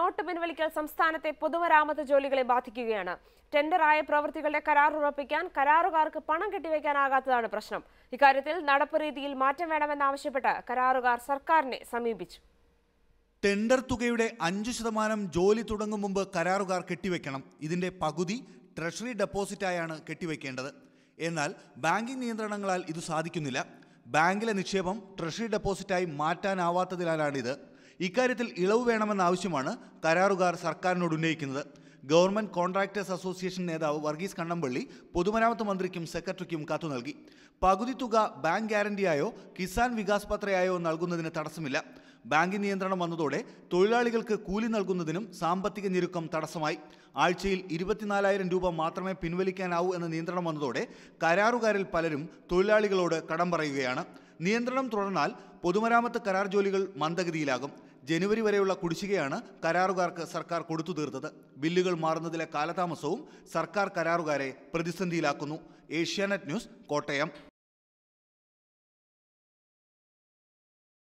not പിൻവലിക്കൽ സംസ്ഥാനത്തെ പൊതുമരാമത്ത് ജോലികളെ ബാധിക്കുകയാണ് ടെൻഡറായ പ്രവൃത്തികളുടെ കരാർ ഉറപ്പിക്കാൻ കരാറുകാർക്ക് പണം കെട്ടിവെക്കാനാകാത്തതാണ് പ്രശ്നം ഇക്കാര്യത്തിൽ നടപ്പ് രീതിയിൽ മാറ്റം വേണമെന്നാവശ്യപ്പെട്ട് കരാറുകാർ സർക്കാരിനെ സമീപിച്ചു ടെൻഡർ തുകയുടെ അഞ്ചു ശതമാനം ജോലി തുടങ്ങും മുമ്പ് കരാറുകാർ കെട്ടിവെക്കണം ഇതിന്റെ പകുതി ട്രഷറി ഡെപ്പോസിറ്റായാണ് കെട്ടിവെക്കേണ്ടത് എന്നാൽ ബാങ്കിംഗ് നിയന്ത്രണങ്ങളാൽ ഇത് സാധിക്കുന്നില്ല ബാങ്കിലെ നിക്ഷേപം ട്രഷറി ഡെപ്പോസിറ്റായി മാറ്റാനാവാത്തതിനാലാണിത് ഇക്കാര്യത്തിൽ ഇളവ് വേണമെന്ന ആവശ്യമാണ് കരാറുകാർ സർക്കാരിനോട് ഉന്നയിക്കുന്നത് ഗവൺമെന്റ് കോൺട്രാക്ടേഴ്സ് അസോസിയേഷൻ നേതാവ് വർഗീസ് കണ്ണമ്പള്ളി പൊതുമരാമത്ത് മന്ത്രിക്കും സെക്രട്ടറിക്കും കത്തു നൽകി പകുതി തുക ബാങ്ക് ഗ്യാരണ്ടിയായോ കിസാൻ വികാസ് പത്രയായോ നൽകുന്നതിന് തടസ്സമില്ല ബാങ്കിംഗ് നിയന്ത്രണം വന്നതോടെ തൊഴിലാളികൾക്ക് കൂലി നൽകുന്നതിനും സാമ്പത്തിക ഞെരുക്കം തടസ്സമായി ആഴ്ചയിൽ ഇരുപത്തിനാലായിരം രൂപ മാത്രമേ പിൻവലിക്കാനാവൂ എന്ന നിയന്ത്രണം വന്നതോടെ കരാറുകാരിൽ പലരും തൊഴിലാളികളോട് കടം പറയുകയാണ് നിയന്ത്രണം തുടർന്നാൽ പൊതുമരാമത്ത് കരാർ ജോലികൾ മന്ദഗതിയിലാകും ജനുവരി വരെയുള്ള കുടിശ്ശികയാണ് കരാറുകാർക്ക് സർക്കാർ കൊടുത്തു തീർത്തത് ബില്ലുകൾ മാറുന്നതിലെ കാലതാമസവും സർക്കാർ കരാറുകാരെ പ്രതിസന്ധിയിലാക്കുന്നു ഏഷ്യാനെറ്റ് ന്യൂസ് കോട്ടയം